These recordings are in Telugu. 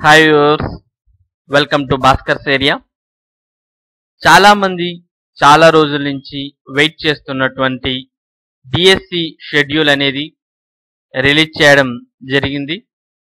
Hi viewers welcome to Bhaskar's area చాలా మంది చాలా రోజుల నుంచి వెయిట్ చేస్తున్నటువంటి డిఎస్సి షెడ్యూల్ అనేది రిలీజ్ చేయడం జరిగింది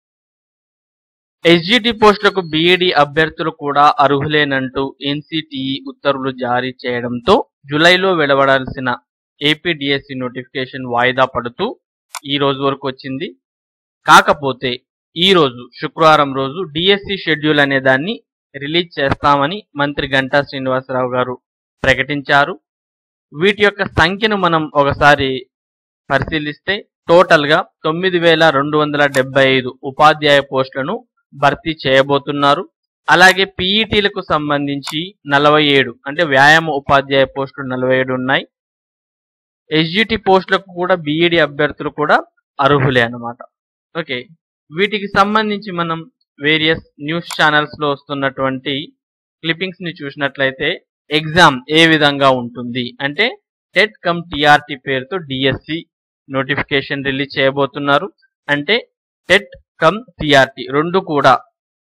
ఎస్జిటి పోస్టులకు బిఈడి అభ్యర్థులు కూడా అర్హులేనంటూ ఎన్సిటిఈ ఉత్తర్వులు జారీ చేయడంతో జూలైలో వెలువడాల్సిన ఏపీ డిఎస్సి నోటిఫికేషన్ వాయిదా పడుతూ ఈ రోజు వరకు వచ్చింది కాకపోతే ఈ రోజు శుక్రవారం రోజు డిఎస్సి షెడ్యూల్ అనే దాన్ని రిలీజ్ చేస్తామని మంత్రి గంటా శ్రీనివాసరావు గారు ప్రకటించారు వీటి యొక్క సంఖ్యను మనం ఒకసారి పరిశీలిస్తే టోటల్ గా తొమ్మిది వేల రెండు వందల డెబ్బై ఐదు ఉపాధ్యాయ పోస్టులను భర్తీ చేయబోతున్నారు అలాగే పీఈటీలకు సంబంధించి నలభై ఏడు అంటే వ్యాయామ ఉపాధ్యాయ పోస్టులు నలభై ఏడు ఉన్నాయి ఎస్జిటి పోస్టులకు కూడా బిఈడి అభ్యర్థులు కూడా అర్హులే అన్నమాట ఓకే వీటికి సంబంధించి మనం వేరియస్ న్యూస్ ఛానల్స్ లో వస్తున్నటువంటి క్లిప్పింగ్స్ ని చూసినట్లయితే ఎగ్జామ్ ఏ విధంగా ఉంటుంది అంటే టెట్ కమ్ టిఆర్టీ పేరుతో డిఎస్సి నోటిఫికేషన్ రిలీజ్ చేయబోతున్నారు అంటే టెట్ కమ్ టిఆర్టీ రెండు కూడా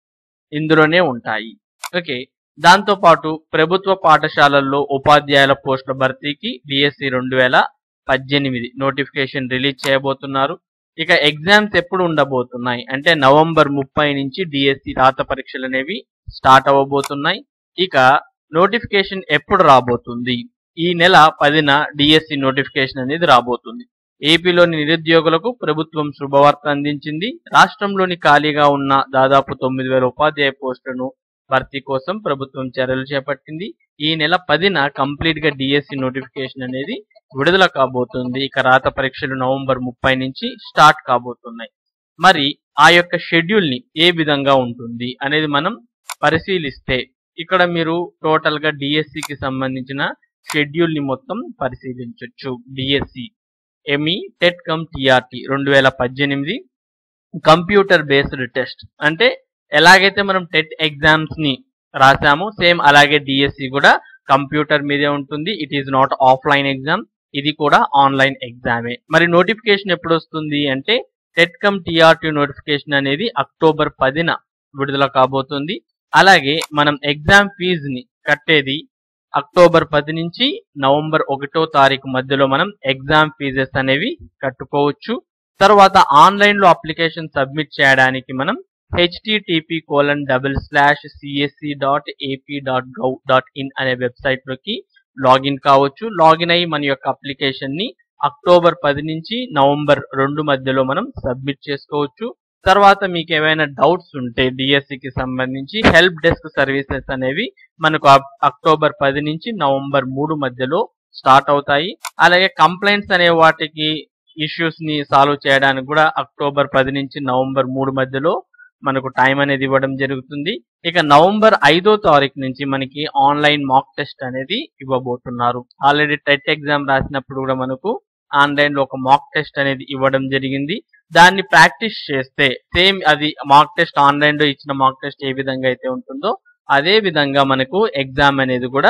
ఇందులోనే ఉంటాయి ఓకే దాంతో పాటు ప్రభుత్వ పాఠశాలల్లో ఉపాధ్యాయుల పోస్టుల భర్తీకి డిఎస్సి రెండు వేల పద్దెనిమిది నోటిఫికేషన్ రిలీజ్ చేయబోతున్నారు ఇక ఎగ్జామ్స్ ఎప్పుడు ఉండబోతున్నాయి అంటే నవంబర్ ముప్పై నుంచి డిఎస్సి రాత పరీక్షలు అనేవి స్టార్ట్ అవ్వబోతున్నాయి ఇక నోటిఫికేషన్ ఎప్పుడు రాబోతుంది ఈ నెల పదిన డిఎస్సి నోటిఫికేషన్ అనేది రాబోతుంది ఏపీలోని నిరుద్యోగులకు ప్రభుత్వం శుభవార్త అందించింది రాష్ట్రంలోని ఖాళీగా ఉన్న దాదాపు తొమ్మిది వేల ఉపాధ్యాయ పోస్టులను భర్తీ కోసం ప్రభుత్వం చర్యలు చేపట్టింది ఈ నెల పదిన కంప్లీట్ గా డిఎస్సి నోటిఫికేషన్ అనేది విడుదల కాబోతుంది ఇక రాత పరీక్షలు నవంబర్ ముప్పై నుంచి స్టార్ట్ కాబోతున్నాయి మరి ఆ యొక్క షెడ్యూల్ ని ఏ విధంగా ఉంటుంది అనేది మనం పరిశీలిస్తే ఇక్కడ మీరు టోటల్ గా డిఎస్సి కి సంబంధించిన షెడ్యూల్ ని మొత్తం పరిశీలించవచ్చు డిఎస్సి ఎంఈ టెట్ కమ్ టిఆర్టీ రెండు వేల పద్దెనిమిది కంప్యూటర్ బేస్డ్ టెస్ట్ అంటే ఎలాగైతే మనం టెట్ ఎగ్జామ్స్ ని రాసామో సేమ్ అలాగే డిఎస్సి కూడా కంప్యూటర్ మీదే ఉంటుంది it is not offline exam ఇది కూడా ఆన్లైన్ ఎగ్జామే మరి నోటిఫికేషన్ ఎప్పుడు వస్తుంది అంటే టెట్ కమ్ టిఆర్టీ నోటిఫికేషన్ అనేది అక్టోబర్ పదిన విడుదల కాబోతుంది అలాగే మనం ఎగ్జామ్ ఫీజుని కట్టేది అక్టోబర్ పది నుంచి నవంబర్ ఒకటో తారీఖు మధ్యలో మనం ఎగ్జామ్ ఫీజెస్ అనేవి కట్టుకోవచ్చు తర్వాత ఆన్లైన్ లో అప్లికేషన్ సబ్మిట్ చేయడానికి మనం HTTP colon double slash CSC dot AP dot gov dot in అనే వెబ్సైట్ లోకి లాగిన్ కావచ్చు లాగిన్ అయ్యి మన యొక్క అప్లికేషన్ ని అక్టోబర్ పది నుంచి నవంబర్ రెండు మధ్యలో మనం సబ్మిట్ చేసుకోవచ్చు తర్వాత మీకు ఏమైనా డౌట్స్ ఉంటే DSC కి సంబంధించి హెల్ప్ డెస్క్ సర్వీసెస్ అనేవి మనకు అక్- అక్టోబర్ పది నుంచి నవంబర్ మూడు మధ్యలో స్టార్ట్ అవుతాయి అలాగే కంప్లైంట్స్ అనే వాటికి ఇష్యూస్ ని సాల్వ్ చేయడానికి కూడా అక్టోబర్ పది నుంచి నవంబర్ మూడు మధ్యలో మనకు టైం అనేది ఇవ్వడం జరుగుతుంది ఇక నవంబర్ ఐదో తారీఖు నుంచి మనకి ఆన్లైన్ మాక్ టెస్ట్ అనేది ఇవ్వబోతున్నారు ఆల్రెడీ టెట్ ఎగ్జామ్ రాసినప్పుడు కూడా మనకు ఆన్లైన్ లో ఒక మాక్ టెస్ట్ అనేది ఇవ్వడం జరిగింది దాన్ని ప్రాక్టీస్ చేస్తే సేమ్ అది మాక్ టెస్ట్ ఆన్లైన్ లో ఇచ్చిన మాక్ టెస్ట్ ఏ విధంగా అయితే ఉంటుందో అదే విధంగా మనకు ఎగ్జామ్ అనేది కూడా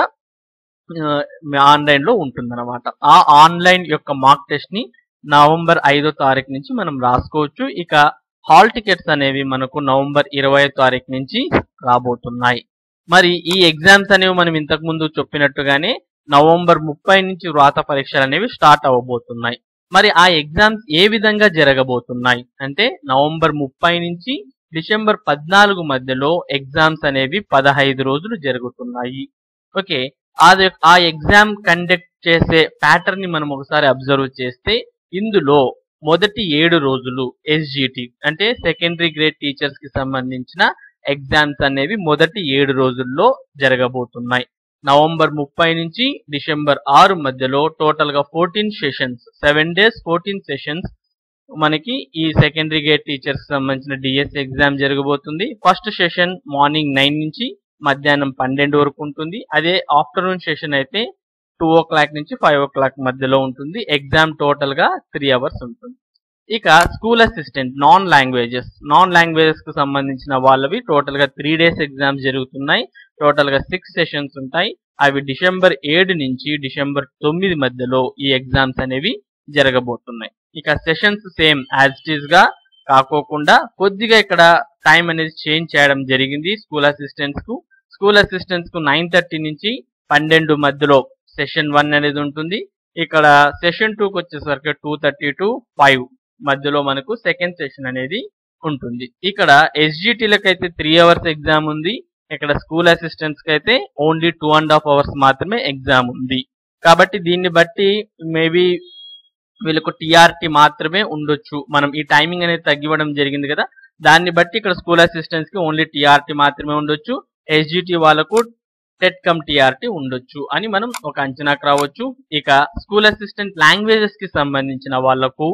ఆన్లైన్ లో ఉంటుందన్నమాట ఆ ఆన్లైన్ యొక్క మాక్ టెస్ట్ ని నవంబర్ ఐదో తారీఖు నుంచి మనం రాసుకోవచ్చు ఇక హాల్ టికెట్స్ అనేవి మనకు నవంబర్ ఇరవై తారీఖు నుంచి రాబోతున్నాయి మరి ఈ ఎగ్జామ్స్ అనేవి మనం ఇంతకు ముందు చెప్పినట్టుగానే నవంబర్ ముప్పై నుంచి వ్రాత పరీక్షలు అనేవి స్టార్ట్ అవ్వబోతున్నాయి మరి ఆ ఎగ్జామ్స్ ఏ విధంగా జరగబోతున్నాయి అంటే నవంబర్ ముప్పై నుంచి డిసెంబర్ పద్నాలుగు మధ్యలో ఎగ్జామ్స్ అనేవి పదహైదు రోజులు జరుగుతున్నాయి ఓకే అది ఆ ఎగ్జామ్ కండక్ట్ చేసే ప్యాటర్న్ ని మనం ఒకసారి అబ్జర్వ్ చేస్తే ఇందులో మొదటి ఏడు రోజులు ఎస్జిటి అంటే సెకండరీ గ్రేడ్ టీచర్స్ కి సంబంధించిన ఎగ్జామ్స్ అనేవి మొదటి ఏడు రోజుల్లో జరగబోతున్నాయి నవంబర్ ముప్పై నుంచి డిసెంబర్ ఆరు మధ్యలో టోటల్ గా fourteen sessions seven days fourteen sessions మనకి ఈ సెకండరీ గేట్ టీచర్స్ సంబంధించిన డిఎస్ ఎగ్జామ్ జరగబోతుంది ఫస్ట్ సెషన్ మార్నింగ్ నైన్ నుంచి మధ్యాహ్నం పన్నెండు వరకు ఉంటుంది అదే ఆఫ్టర్నూన్ సెషన్ అయితే టూ ఓ క్లాక్ నుంచి ఫైవ్ ఓ క్లాక్ మధ్యలో ఉంటుంది ఎగ్జామ్ టోటల్ గా త్రీ అవర్స్ ఉంటుంది ఇక school assistant non languages non languages కు సంబంధించిన వాళ్ళవి టోటల్ గా త్రీ డేస్ ఎగ్జామ్స్ జరుగుతున్నాయి టోటల్ గా సిక్స్ సెషన్స్ ఉంటాయి అవి డిసెంబర్ ఏడు నుంచి డిసెంబర్ తొమ్మిది మధ్యలో ఈ ఎగ్జామ్స్ అనేవి జరగబోతున్నాయి ఇక sessions same as it is గా కాకోకుండా కొద్దిగా ఇక్కడ టైం అనేది చేంజ్ చేయడం జరిగింది స్కూల్ అసిస్టెంట్స్ కు స్కూల్ అసిస్టెంట్స్ కు నైన్ థర్టీ నుంచి పన్నెండు మధ్యలో సెషన్ వన్ అనేది ఉంటుంది ఇక్కడ సెషన్ టూకి వచ్చేసరికి టూ థర్టీ టు ఫైవ్ మధ్యలో మనకు సెకండ్ సెషన్ అనేది ఉంటుంది ఇక్కడ ఎస్జిటీలకు అయితే త్రీ అవర్స్ ఎగ్జామ్ ఉంది ఇక్కడ స్కూల్ అసిస్టెంట్స్ కి అయితే only two and half hours మాత్రమే ఎగ్జామ్ ఉంది కాబట్టి దీన్ని బట్టి మేబీ వీళ్ళకు టీఆర్టీ మాత్రమే ఉండొచ్చు మనం ఈ టైమింగ్ అనేది తగ్గివ్వడం జరిగింది కదా దాన్ని బట్టి ఇక్కడ స్కూల్ అసిస్టెంట్స్ కి ఓన్లీ టీఆర్టీ మాత్రమే ఉండొచ్చు ఎస్జిటి వాళ్ళకు టెట్ కమ్ టీఆర్టీ ఉండొచ్చు అని మనం ఒక అంచనాకు రావచ్చు ఇక స్కూల్ అసిస్టెంట్ లాంగ్వేజెస్ కి సంబంధించిన వాళ్లకు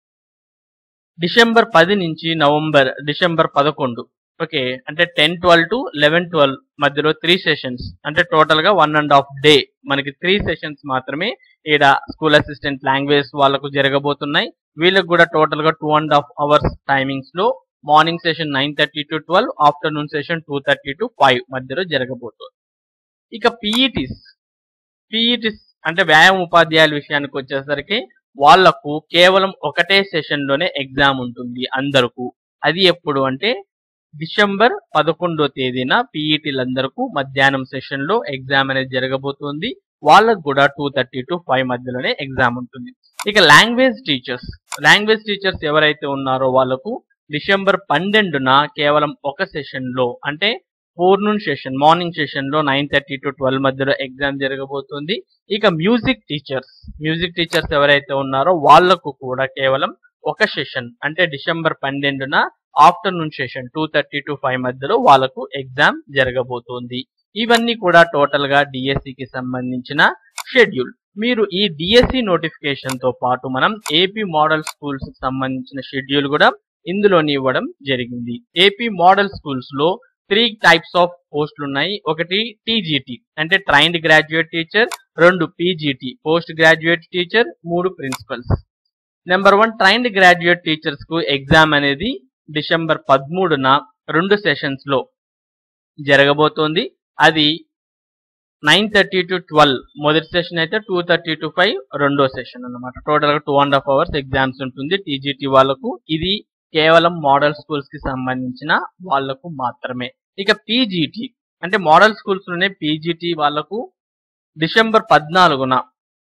డిసెంబర్ పది నుంచి నవంబర్ డిసెంబర్ పదకొండు ఓకే అంటే ten twelve to eleven twelve మధ్యలో త్రీ సెషన్స్ అంటే టోటల్ గా వన్ అండ్ హాఫ్ డే మనకి త్రీ సెషన్స్ మాత్రమే ఈడ స్కూల్ అసిస్టెంట్ లాంగ్వేజ్ వాళ్ళకు జరగబోతున్నాయి వీళ్ళకి కూడా టోటల్ గా two and half hours timings లో morning session nine thirty to twelve afternoon session two thirty to five మధ్యలో జరగబోతుంది ఇక పీఈటీస్ పీఈటీస్ అంటే వ్యాయామ ఉపాధ్యాయుల విషయానికి వచ్చేసరికి వాళ్లకు కేవలం ఒకటే సెషన్ లోనే ఎగ్జామ్ ఉంటుంది అందరకు అది ఎప్పుడు అంటే డిసెంబర్ పదకొండో తేదీన పీఈటీలందరకు మధ్యాహ్నం సెషన్ లో ఎగ్జామ్ అనేది జరగబోతుంది వాళ్ళకు కూడా టూ థర్టీ టు ఫైవ్ మధ్యలోనే ఎగ్జామ్ ఉంటుంది ఇక లాంగ్వేజ్ టీచర్స్ లాంగ్వేజ్ టీచర్స్ ఎవరైతే ఉన్నారో వాళ్ళకు డిసెంబర్ పన్నెండున కేవలం ఒక సెషన్ లో అంటే ఫోర్నూన్ సెషన్ మార్నింగ్ సెషన్ లో నైన్ థర్టీ టు ట్వెల్వ్ మధ్యలో ఎగ్జామ్ జరగబోతుంది ఇక మ్యూజిక్ టీచర్స్ మ్యూజిక్ టీచర్స్ ఎవరైతే ఉన్నారో వాళ్లకు కూడా కేవలం ఒక సెషన్ అంటే డిసెంబర్ పన్నెండున afternoon session two thirty to five మధ్యలో వాళ్ళకు ఎగ్జామ్ జరగబోతోంది ఇవన్నీ కూడా టోటల్ గా DSE కి సంబంధించిన షెడ్యూల్ మీరు ఈ డిఎస్సి నోటిఫికేషన్ తో పాటు మనం ఏపీ మోడల్ స్కూల్స్ కి సంబంధించిన షెడ్యూల్ కూడా ఇందులోని ఇవ్వడం జరిగింది ఏపీ మోడల్ స్కూల్స్ లో త్రీ టైప్స్ ఆఫ్ పోస్టులు ఉన్నాయి ఒకటి టీజీటీ అంటే ట్రైన్డ్ గ్రాడ్యుయేట్ టీచర్ రెండు పీజీటీ పోస్ట్ గ్రాడ్యుయేట్ టీచర్ మూడు principals number one trained graduate teachers కు ఎగ్జామ్ అనేది డిసెంబర్ పదమూడున రెండు సెషన్స్ లో జరగబోతోంది అది నైన్ థర్టీ టు ట్వెల్వ్ మొదటి సెషన్ అయితే టూ థర్టీ టు ఫైవ్ రెండో సెషన్ అన్నమాట టోటల్ గా two and half hours exams ఉంటుంది టీజీటీ వాళ్ళకు ఇది కేవలం మోడల్ స్కూల్స్ కి సంబంధించిన వాళ్లకు మాత్రమే ఇక పీజీటీ అంటే మోడల్ స్కూల్స్ లోనే పీజీటీ వాళ్లకు డిసెంబర్ పద్నాలుగున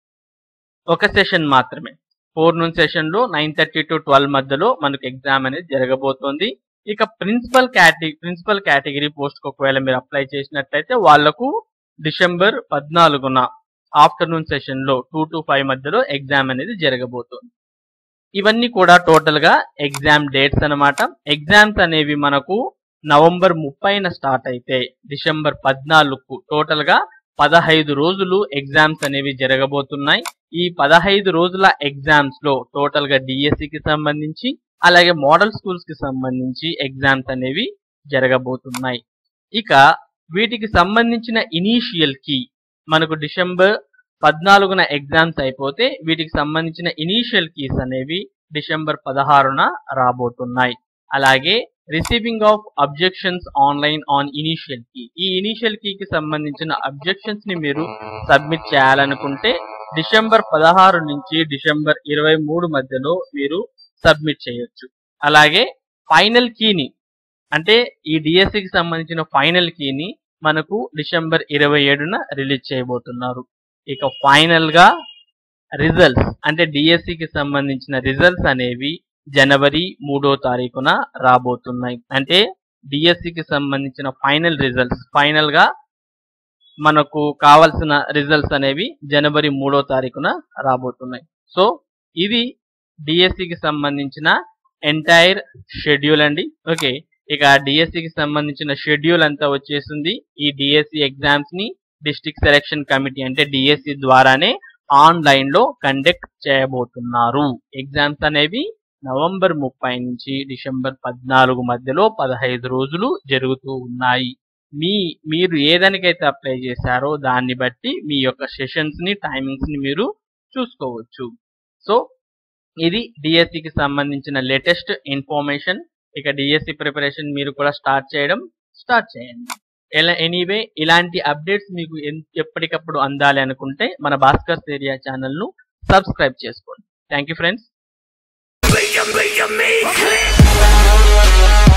ఒక సెషన్ మాత్రమే ఫోర్ నూన్ సెషన్ లో నైన్ థర్టీ టు ట్వెల్వ్ మధ్యలో మనకు ఎగ్జామ్ అనేది జరగబోతోంది ఇక principal category principal category post కు ఒకవేళ మీరు అప్లై చేసినట్లయితే వాళ్లకు డిసెంబర్ పద్నాలుగున ఆఫ్టర్నూన్ సెషన్ లో టూ టు ఫైవ్ మధ్యలో ఎగ్జామ్ అనేది జరగబోతోంది ఇవన్నీ కూడా టోటల్ గా ఎగ్జామ్ డేట్స్ అన్నమాట ఎగ్జామ్స్ అనేవి మనకు నవంబర్ ముప్పైన స్టార్ట్ అయితే డిసెంబర్ పద్నాలుగు టోటల్ గా పదహైదు రోజులు ఎగ్జామ్స్ అనేవి జరగబోతున్నాయి ఈ పదహైదు రోజుల ఎగ్జామ్స్ లో టోటల్ గా డిఎస్సి కి సంబంధించి అలాగే మోడల్ స్కూల్స్ కి సంబంధించి ఎగ్జామ్స్ అనేవి జరగబోతున్నాయి ఇక వీటికి సంబంధించిన ఇనీషియల్ కి మనకు డిసెంబర్ పద్నాలుగున ఎగ్జామ్స్ అయిపోతే వీటికి సంబంధించిన ఇనీషియల్ కీస్ అనేవి డిసెంబర్ పదహారున రాబోతున్నాయి అలాగే receiving of objections online on initial key ఈ ఇనీషియల్ కీకి సంబంధించిన అబ్జెక్షన్స్ ని మీరు సబ్మిట్ చేయాలనుకుంటే డిసెంబర్ పదహారు నుంచి డిసెంబర్ ఇరవై మూడు మధ్యలో మీరు సబ్మిట్ చేయొచ్చు అలాగే ఫైనల్ కీని అంటే ఈ డిఎస్సికి సంబంధించిన ఫైనల్ కీని మనకు డిసెంబర్ ఇరవై ఏడున రిలీజ్ చేయబోతున్నారు ఇక ఫైనల్ గా రిజల్ట్స్ అంటే డిఎస్సికి సంబంధించిన రిజల్ట్స్ అనేవి జనవరి మూడో తారీఖున రాబోతున్నాయి అంటే డిఎస్సికి సంబంధించిన ఫైనల్ రిజల్ట్స్ ఫైనల్ గా మనకు కావాల్సిన రిజల్ట్స్ అనేవి జనవరి మూడో తారీఖున రాబోతున్నాయి సో ఇది డిఎస్సికి సంబంధించిన ఎంటైర్ షెడ్యూల్ అండి ఓకే ఇక డిఎస్సికి సంబంధించిన షెడ్యూల్ అంతా వచ్చేసింది ఈ డిఎస్సి ఎగ్జామ్స్ ని డిస్ట్రిక్ట్ సెలక్షన్ కమిటీ అంటే డిఎస్సి ద్వారానే ఆన్లైన్ లో కండక్ట్ చేయబోతున్నారు ఎగ్జామ్స్ అనేవి నవంబర్ ముప్పై నుంచి డిసెంబర్ పద్నాలుగు మధ్యలో పదహైదు రోజులు జరుగుతూ ఉన్నాయి మీ మీరు ఏదానికైతే అప్లై చేశారో దాన్ని బట్టి మీ యొక్క సెషన్స్ ని టైమింగ్స్ ని మీరు చూసుకోవచ్చు సో ఇది డిఎస్సికి సంబంధించిన లేటెస్ట్ ఇన్ఫర్మేషన్ ఇక డిఎస్సి ప్రిపరేషన్ మీరు కూడా స్టార్ట్ చేయడం స్టార్ట్ చేయండి ఎలా ఎనీవే ఇలాంటి అప్డేట్స్ మీకు ఎన్- ఎప్పటికప్పుడు అందాలి అనుకుంటే మన భాస్కర్స్ ఏరియా ఛానల్ను సబ్స్క్రైబ్ చేసుకోండి thank you friends Make 'em, make 'em, make click.